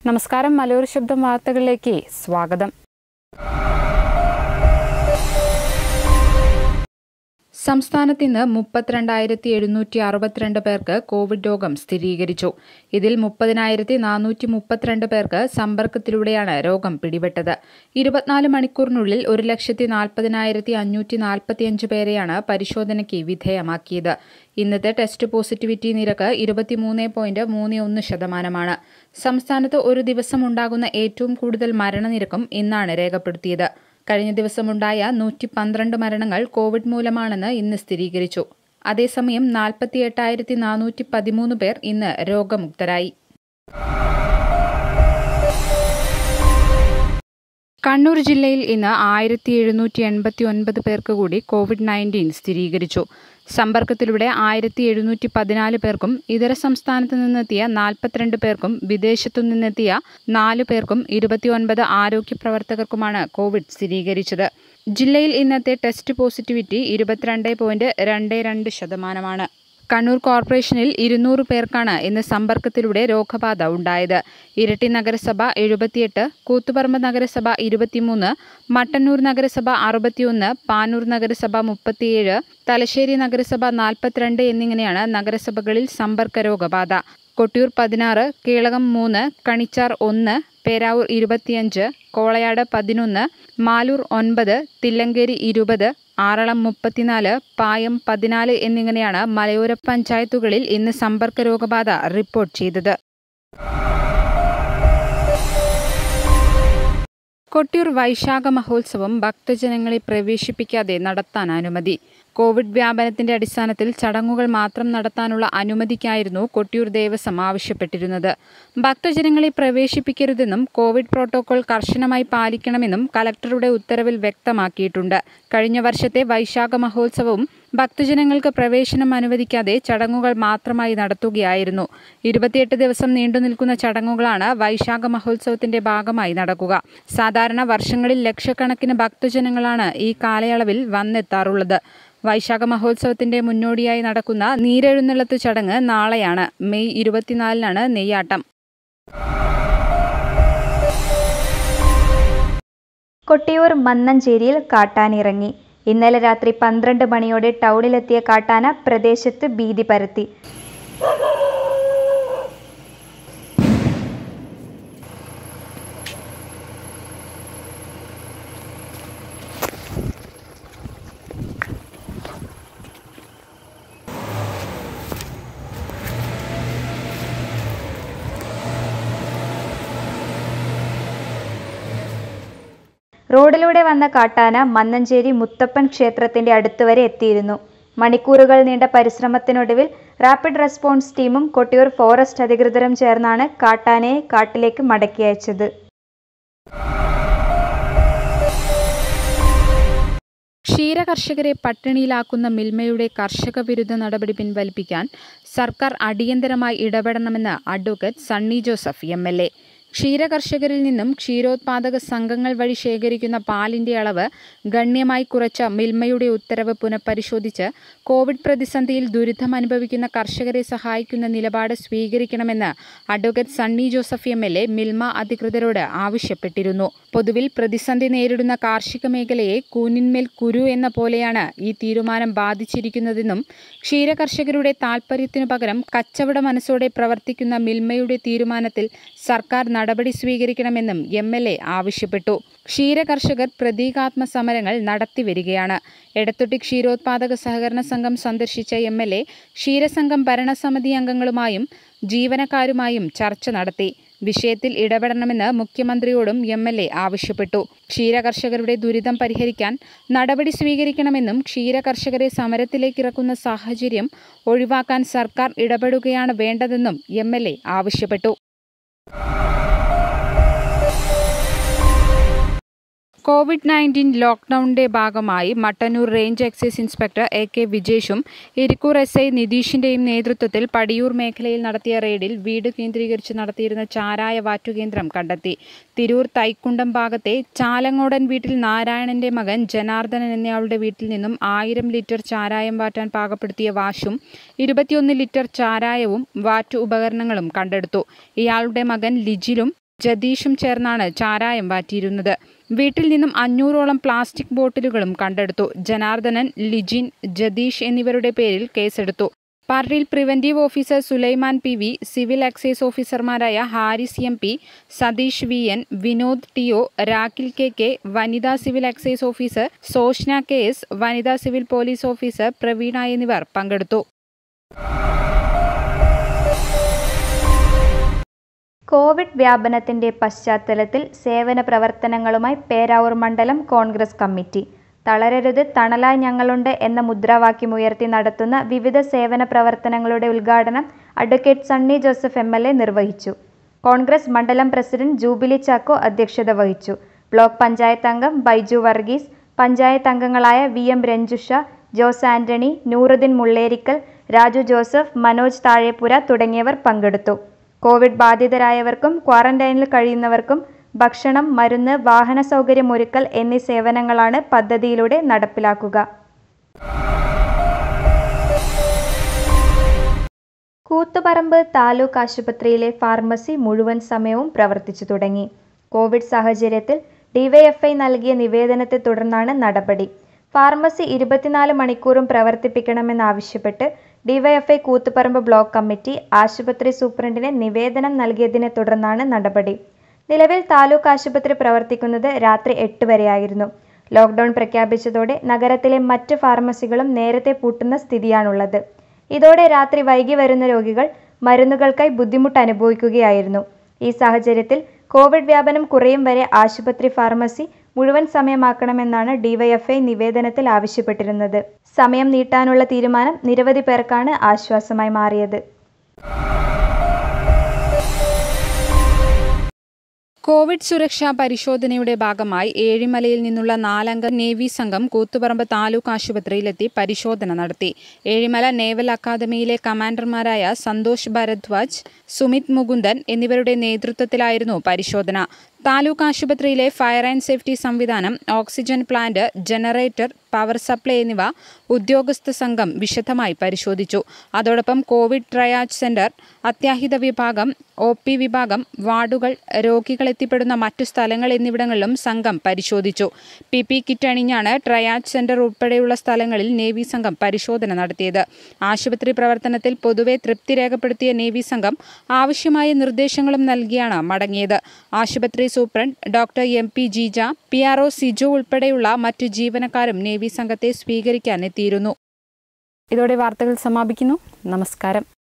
നമസ്കാരം മലയോര ശബ്ദം വാർത്തകളിലേക്ക് സ്വാഗതം സംസ്ഥാനത്ത് ഇന്ന് മുപ്പത്തിരണ്ടായിരത്തി എഴുന്നൂറ്റി അറുപത്തിരണ്ട് പേർക്ക് കോവിഡ് രോഗം സ്ഥിരീകരിച്ചു ഇതിൽ മുപ്പതിനായിരത്തി നാനൂറ്റി മുപ്പത്തിരണ്ട് പേർക്ക് സമ്പർക്കത്തിലൂടെയാണ് രോഗം പിടിപെട്ടത് ഇരുപത്തിനാല് മണിക്കൂറിനുള്ളിൽ ഒരു ലക്ഷത്തി നാൽപ്പതിനായിരത്തി അഞ്ഞൂറ്റി നാൽപ്പത്തിയഞ്ച് പേരെയാണ് പരിശോധനയ്ക്ക് വിധേയമാക്കിയത് ഇന്നത്തെ ടെസ്റ്റ് പോസിറ്റിവിറ്റി നിരക്ക് ഇരുപത്തിമൂന്ന് പോയിന്റ് മൂന്ന് ഒന്ന് ശതമാനമാണ് സംസ്ഥാനത്ത് ഒരു ദിവസം ഉണ്ടാകുന്ന ഏറ്റവും കൂടുതൽ മരണനിരക്കും ഇന്നാണ് രേഖപ്പെടുത്തിയത് കഴിഞ്ഞ ദിവസമുണ്ടായ നൂറ്റി പന്ത്രണ്ട് മരണങ്ങൾ കോവിഡ് മൂലമാണെന്ന് ഇന്ന് സ്ഥിരീകരിച്ചു അതേസമയം നാൽപ്പത്തി എട്ടായിരത്തി നാനൂറ്റി പതിമൂന്ന് പേർ ഇന്ന് രോഗമുക്തരായി കണ്ണൂർ ജില്ലയിൽ ഇന്ന് ആയിരത്തി എഴുന്നൂറ്റി എൺപത്തി ഒൻപത് പേർക്ക് കൂടി കോവിഡ് നയൻറ്റീൻ സ്ഥിരീകരിച്ചു സമ്പർക്കത്തിലൂടെ ആയിരത്തി എഴുന്നൂറ്റി പതിനാല് പേർക്കും ഇതര സംസ്ഥാനത്ത് നിന്നെത്തിയ നാൽപ്പത്തിരണ്ട് പേർക്കും വിദേശത്തു നിന്നെത്തിയ നാല് പേർക്കും ഇരുപത്തിയൊൻപത് ആരോഗ്യ പ്രവർത്തകർക്കുമാണ് കോവിഡ് സ്ഥിരീകരിച്ചത് ജില്ലയിൽ ഇന്നത്തെ ടെസ്റ്റ് പോസിറ്റിവിറ്റി ഇരുപത്തിരണ്ട് പോയിന്റ് രണ്ട് രണ്ട് ശതമാനമാണ് കണ്ണൂർ കോർപ്പറേഷനിൽ ഇരുന്നൂറ് പേർക്കാണ് ഇന്ന് സമ്പർക്കത്തിലൂടെ രോഗബാധ ഉണ്ടായത് ഇരട്ടി നഗരസഭ എഴുപത്തിയെട്ട് കൂത്തുപറമ്പ് നഗരസഭ ഇരുപത്തിമൂന്ന് മട്ടന്നൂർ നഗരസഭ അറുപത്തിയൊന്ന് പാനൂർ നഗരസഭ മുപ്പത്തിയേഴ് തലശ്ശേരി നഗരസഭ നാൽപ്പത്തിരണ്ട് എന്നിങ്ങനെയാണ് നഗരസഭകളിൽ സമ്പർക്ക രോഗബാധ കൊട്ടിയൂർ പതിനാറ് കീളകം മൂന്ന് കണിച്ചാർ ഒന്ന് പേരാവൂർ ഇരുപത്തിയഞ്ച് കോളയാട് പതിനൊന്ന് മാലൂർ ഒൻപത് തില്ലങ്കേരി ഇരുപത് ആറളം മുപ്പത്തിനാല് പായം പതിനാല് എന്നിങ്ങനെയാണ് മലയോര പഞ്ചായത്തുകളിൽ ഇന്ന് സമ്പർക്ക രോഗബാധ റിപ്പോർട്ട് ചെയ്തത് കൊട്ടിയൂർ വൈശാഖ മഹോത്സവം ഭക്തജനങ്ങളെ പ്രവേശിപ്പിക്കാതെ നടത്താൻ അനുമതി കോവിഡ് വ്യാപനത്തിന്റെ അടിസ്ഥാനത്തിൽ ചടങ്ങുകൾ മാത്രം നടത്താനുള്ള അനുമതിക്കായിരുന്നു കൊട്ടിയൂർ ദേവസ്വം ആവശ്യപ്പെട്ടിരുന്നത് ഭക്തജനങ്ങളെ പ്രവേശിപ്പിക്കരുതെന്നും കോവിഡ് പ്രോട്ടോകോൾ കർശനമായി പാലിക്കണമെന്നും കലക്ടറുടെ ഉത്തരവിൽ വ്യക്തമാക്കിയിട്ടുണ്ട് കഴിഞ്ഞ വർഷത്തെ വൈശാഖ മഹോത്സവവും ഭക്തജനങ്ങൾക്ക് പ്രവേശനം അനുവദിക്കാതെ ചടങ്ങുകൾ മാത്രമായി നടത്തുകയായിരുന്നു ഇരുപത്തിയെട്ട് ദിവസം നീണ്ടുനിൽക്കുന്ന ചടങ്ങുകളാണ് വൈശാഖ മഹോത്സവത്തിന്റെ ഭാഗമായി നടക്കുക സാധാരണ വർഷങ്ങളിൽ ലക്ഷക്കണക്കിന് ഭക്തജനങ്ങളാണ് ഈ കാലയളവിൽ വന്നെത്താറുള്ളത് വൈശാഖ മഹോത്സവത്തിന്റെ മുന്നോടിയായി നടക്കുന്ന നീരെഴുന്നള്ളത്ത് ചടങ്ങ് നാളെയാണ് മെയ് ഇരുപത്തിനാലിനാണ് നെയ്യാട്ടം കൊട്ടിയൂർ മന്നഞ്ചേരിയിൽ കാട്ടാനിറങ്ങി ഇന്നലെ രാത്രി പന്ത്രണ്ട് മണിയോടെ ടൗണിലെത്തിയ കാട്ടാന പ്രദേശത്ത് ഭീതി പരത്തി റോഡിലൂടെ വന്ന കാട്ടാന മന്നഞ്ചേരി മുത്തപ്പൻ ക്ഷേത്രത്തിന്റെ അടുത്തുവരെ എത്തിയിരുന്നു മണിക്കൂറുകൾ നീണ്ട പരിശ്രമത്തിനൊടുവിൽ റാപ്പിഡ് റെസ്പോൺസ് ടീമും കൊട്ടിയൂർ ഫോറസ്റ്റ് അധികൃതരും ചേർന്നാണ് കാട്ടാനയെ കാട്ടിലേക്ക് മടക്കി അയച്ചത് ക്ഷീരകർഷകരെ പട്ടിണിയിലാക്കുന്ന മിൽമയുടെ കർഷക വിരുദ്ധ നടപടി പിൻവലിപ്പിക്കാൻ സർക്കാർ അടിയന്തരമായി ഇടപെടണമെന്ന് advocate Sunny Joseph M L A ക്ഷീരകർഷകരിൽ നിന്നും ക്ഷീരോത്പാദക സംഘങ്ങൾ വഴി ശേഖരിക്കുന്ന പാലിന്റെ അളവ് ഗണ്യമായി കുറച്ച മിൽമയുടെ ഉത്തരവ് പുനഃപരിശോധിച്ച് കോവിഡ് പ്രതിസന്ധിയിൽ ദുരിതം അനുഭവിക്കുന്ന കർഷകരെ സഹായിക്കുന്ന നിലപാട് സ്വീകരിക്കണമെന്ന് advocate Sunny Joseph M L A Milma അധികൃതരോട് ആവശ്യപ്പെട്ടിരുന്നു പൊതുവിൽ പ്രതിസന്ധി നേരിടുന്ന കാർഷിക മേഖലയെ കൂനിന്മേൽ കുരു എന്ന പോലെയാണ് ഈ തീരുമാനം ബാധിച്ചിരിക്കുന്നതെന്നും ക്ഷീരകർഷകരുടെ താൽപര്യത്തിനു പകരം കച്ചവട മനസ്സോടെ പ്രവർത്തിക്കുന്ന മിൽമയുടെ തീരുമാനത്തിൽ സർക്കാർ നടപടി സ്വീകരിക്കണമെന്നും എം എൽ എ ആവശ്യപ്പെട്ടു ക്ഷീരകർഷകർ പ്രതീകാത്മ സമരങ്ങൾ നടത്തിവരികയാണ് എടത്തൊട്ടി ക്ഷീരോത്പാദക സഹകരണ സംഘം സന്ദർശിച്ച എം എൽ എ ക്ഷീരസംഘം ഭരണസമിതി അംഗങ്ങളുമായും ജീവനക്കാരുമായും ചർച്ച നടത്തി വിഷയത്തിൽ ഇടപെടണമെന്ന് മുഖ്യമന്ത്രിയോടും എം എൽ എ ആവശ്യപ്പെട്ടു ക്ഷീരകർഷകരുടെ ദുരിതം പരിഹരിക്കാൻ നടപടി സ്വീകരിക്കണമെന്നും ക്ഷീരകർഷകരെ സമരത്തിലേക്കിറക്കുന്ന സാഹചര്യം ഒഴിവാക്കാൻ സർക്കാർ ഇടപെടുകയാണ് വേണ്ടതെന്നും എം എൽ എ ആവശ്യപ്പെട്ടു കോവിഡ് നയൻറ്റീൻ ലോക്ക്ഡൌണിന്റെ ഭാഗമായി Mattannur range excise inspector A K വിജേഷും ഇരിക്കൂർ എസ് ഐ നിതീഷിന്റെയും നേതൃത്വത്തിൽ പടിയൂർ മേഖലയിൽ നടത്തിയ റെയ്ഡിൽ വീട് കേന്ദ്രീകരിച്ച് നടത്തിയിരുന്ന ചാരായ വാറ്റുകേന്ദ്രം കണ്ടെത്തി തിരൂർ തൈക്കുണ്ടം ഭാഗത്തെ ചാലങ്ങോടൻ വീട്ടിൽ നാരായണന്റെ മകൻ ജനാർദ്ദനൻ എന്നയാളുടെ വീട്ടിൽ നിന്നും ആയിരം ലിറ്റർ ചാരായം വാറ്റാൻ പാകപ്പെടുത്തിയ വാഷും ഇരുപത്തിയൊന്ന് ലിറ്റർ ചാരായവും വാറ്റു ഉപകരണങ്ങളും കണ്ടെടുത്തു ഇയാളുടെ മകൻ ലിജിലും ജതീഷും ചേർന്നാണ് ചാരായം വാറ്റിയിരുന്നത് വീട്ടിൽ നിന്നും അഞ്ഞൂറോളം പ്ലാസ്റ്റിക് ബോട്ടിലുകളും കണ്ടെടുത്തു ജനാർദ്ദനൻ ലിജിൻ ജതീഷ് എന്നിവരുടെ പേരിൽ കേസെടുത്തു പാർട്ടിയിൽ preventive officer Sulaiman P V civil excise ഓഫീസർമാരായ Haris M P Satheesh V N Vinod T O Rakhil K K വനിതാ civil excise officer Soshna K S വനിതാ സിവിൽ പോലീസ് ഓഫീസർ പ്രവീണ എന്നിവർ പങ്കെടുത്തു കോവിഡ് വ്യാപനത്തിന്റെ പശ്ചാത്തലത്തിൽ സേവന പ്രവർത്തനങ്ങളുമായി പേരാവൂർ മണ്ഡലം കോൺഗ്രസ് കമ്മിറ്റി തളരരുത് തണലായി ഞങ്ങളുണ്ട് എന്ന മുദ്രാവാക്യമുയർത്തി നടത്തുന്ന വിവിധ സേവന പ്രവർത്തനങ്ങളുടെ ഉദ്ഘാടനം advocate Sunny Joseph M L A നിർവഹിച്ചു കോൺഗ്രസ് മണ്ഡലം പ്രസിഡന്റ് ജൂബിലി ചാക്കോ അധ്യക്ഷത വഹിച്ചു ബ്ലോക്ക് പഞ്ചായത്ത് അംഗം ബൈജു വർഗീസ് പഞ്ചായത്ത് അംഗങ്ങളായ വി എം രഞ്ജുഷ ജോസ് ആന്റണി നൂറുദ്ദീൻ മുള്ളേരിക്കൽ രാജു ജോസഫ് മനോജ് താഴേപ്പുര തുടങ്ങിയവർ പങ്കെടുത്തു കോവിഡ് ബാധിതരായവർക്കും ക്വാറന്റൈനിൽ കഴിയുന്നവർക്കും ഭക്ഷണം മരുന്ന് വാഹന സൗകര്യമൊരുക്കൽ എന്നീ സേവനങ്ങളാണ് പദ്ധതിയിലൂടെ നടപ്പിലാക്കുക കൂത്തുപറമ്പ് താലൂക്ക് ആശുപത്രിയിലെ ഫാർമസി മുഴുവൻ സമയവും പ്രവർത്തിച്ചു തുടങ്ങി കോവിഡ് സാഹചര്യത്തിൽ ഡിവൈഎഫ്ഐ നൽകിയ നിവേദനത്തെ തുടർന്നാണ് നടപടി ഫാർമസി ഇരുപത്തിനാല് മണിക്കൂറും പ്രവർത്തിപ്പിക്കണമെന്നാവശ്യപ്പെട്ട് ഡിവൈഎഫ്ഐ കൂത്തുപറമ്പ് ബ്ലോക്ക് കമ്മിറ്റി ആശുപത്രി സൂപ്രണ്ടിന് നിവേദനം നൽകിയതിനെ തുടർന്നാണ് നടപടി നിലവിൽ താലൂക്ക് ആശുപത്രി പ്രവർത്തിക്കുന്നത് രാത്രി എട്ട് വരെയായിരുന്നു ലോക്ക്ഡൌൺ പ്രഖ്യാപിച്ചതോടെ നഗരത്തിലെ മറ്റ് ഫാർമസികളും നേരത്തെ പൂട്ടുന്ന സ്ഥിതിയാണുള്ളത് ഇതോടെ രാത്രി വൈകി വരുന്ന രോഗികൾ മരുന്നുകൾക്കായി ബുദ്ധിമുട്ട് അനുഭവിക്കുകയായിരുന്നു ഈ സാഹചര്യത്തിൽ കോവിഡ് വ്യാപനം കുറയും വരെ ആശുപത്രി ഫാർമസി മുഴുവൻ സമയമാക്കണമെന്നാണ് ഡിവൈഎഫ്ഐ നിവേദനത്തിൽ ആവശ്യപ്പെട്ടിരുന്നത് സമയം നീട്ടാനുള്ള തീരുമാനം നിരവധി പേർക്കാണ് ആശ്വാസമായി മാറിയത് കോവിഡ് സുരക്ഷാ പരിശോധനയുടെ ഭാഗമായി ഏഴിമലയിൽ നിന്നുള്ള നാലംഗ നേവി സംഘം കൂത്തുപറമ്പ് താലൂക്ക് ആശുപത്രിയിലെത്തി പരിശോധന നടത്തി ഏഴിമല നേവൽ അക്കാദമിയിലെ കമാൻഡർമാരായ സന്തോഷ് ഭരദ്വാജ് സുമിത് മുകുന്ദൻ എന്നിവരുടെ നേതൃത്വത്തിലായിരുന്നു പരിശോധന താലൂക്ക് ആശുപത്രിയിലെ ഫയർ ആൻഡ് സേഫ്റ്റി സംവിധാനം oxygen plant generator power supply എന്നിവ ഉദ്യോഗസ്ഥ സംഘം വിശദമായി പരിശോധിച്ചു അതോടൊപ്പം കോവിഡ് ട്രയാജ് സെന്റർ അത്യാഹിത വിഭാഗം ഒ പി വിഭാഗം വാർഡുകൾ രോഗികൾ എത്തിപ്പെടുന്ന മറ്റു സ്ഥലങ്ങൾ എന്നിവിടങ്ങളിലും സംഘം പരിശോധിച്ചു പി പി കിറ്റ് അണിഞ്ഞാണ് ട്രയാജ് സെന്റർ ഉൾപ്പെടെയുള്ള സ്ഥലങ്ങളിൽ നേവി സംഘം പരിശോധന നടത്തിയത് ആശുപത്രി പ്രവർത്തനത്തിൽ പൊതുവെ തൃപ്തി രേഖപ്പെടുത്തിയ നേവി സംഘം ആവശ്യമായ നിർദ്ദേശങ്ങളും നൽകിയാണ് മടങ്ങിയത് ആശുപത്രി superintendent doctor M P Jeeja P R O Siju ഉൾപ്പെടെയുള്ള മറ്റു ജീവനക്കാരും നേവി സംഘത്തെ സ്വീകരിക്കാൻ എത്തിയിരുന്നു ഇതോടെ വാർത്തകൾ സമാപിക്കുന്നു നമസ്കാരം